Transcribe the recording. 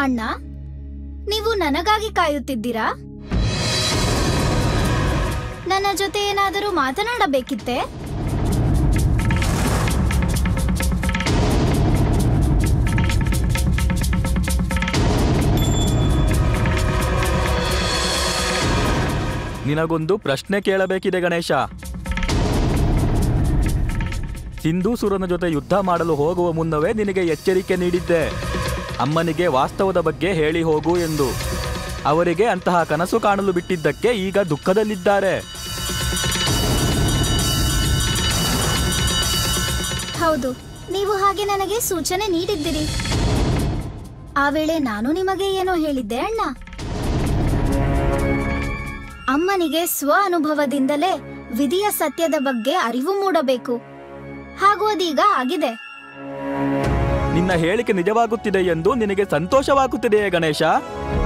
ಅಣ್ಣ ನೀವು ನನಗಾಗಿ ಕಾಯುತ್ತಿದ್ದೀರಾ ನನ್ನ ಜೊತೆ ಏನಾದರೂ ಮಾತನಾಡಬೇಕಿತ್ತೆ ನಿನಗೊಂದು ಪ್ರಶ್ನೆ ಕೇಳಬೇಕಿದೆ ಗಣೇಶ ಸಿಂಧೂಸುರನ ಜೊತೆ ಯುದ್ಧ ಮಾಡಲು ಹೋಗುವ ಮುನ್ನವೇ ನಿನಗೆ ಎಚ್ಚರಿಕೆ ನೀಡಿದ್ದೆ ಅಮ್ಮನಿಗೆ ವಾಸ್ತವದ ಬಗ್ಗೆ ಹೇಳಿ ಹೋಗು ಎಂದು ಅವರಿಗೆ ಅಂತಹ ಕನಸು ಕಾಣಲು ಬಿಟ್ಟಿದ್ದಕ್ಕೆ ಈಗ ದುಃಖದಲ್ಲಿದ್ದಾರೆ ಹೌದು ನೀವು ಹಾಗೆ ನನಗೆ ಸೂಚನೆ ನೀಡಿದ್ದಿರಿ ಆ ವೇಳೆ ನಾನು ನಿಮಗೆ ಏನೋ ಹೇಳಿದ್ದೆ ಅಣ್ಣ ಅಮ್ಮನಿಗೆ ಸ್ವ ಅನುಭವದಿಂದಲೇ ವಿಧಿಯ ಸತ್ಯದ ಬಗ್ಗೆ ಅರಿವು ಮೂಡಬೇಕು ಹಾಗೂ ಅದೀಗ ಆಗಿದೆ ನಿನ್ನ ಹೇಳಿಕೆ ನಿಜವಾಗುತ್ತಿದೆ ಎಂದು ನಿನಗೆ ಸಂತೋಷವಾಗುತ್ತಿದೆಯೇ ಗಣೇಶ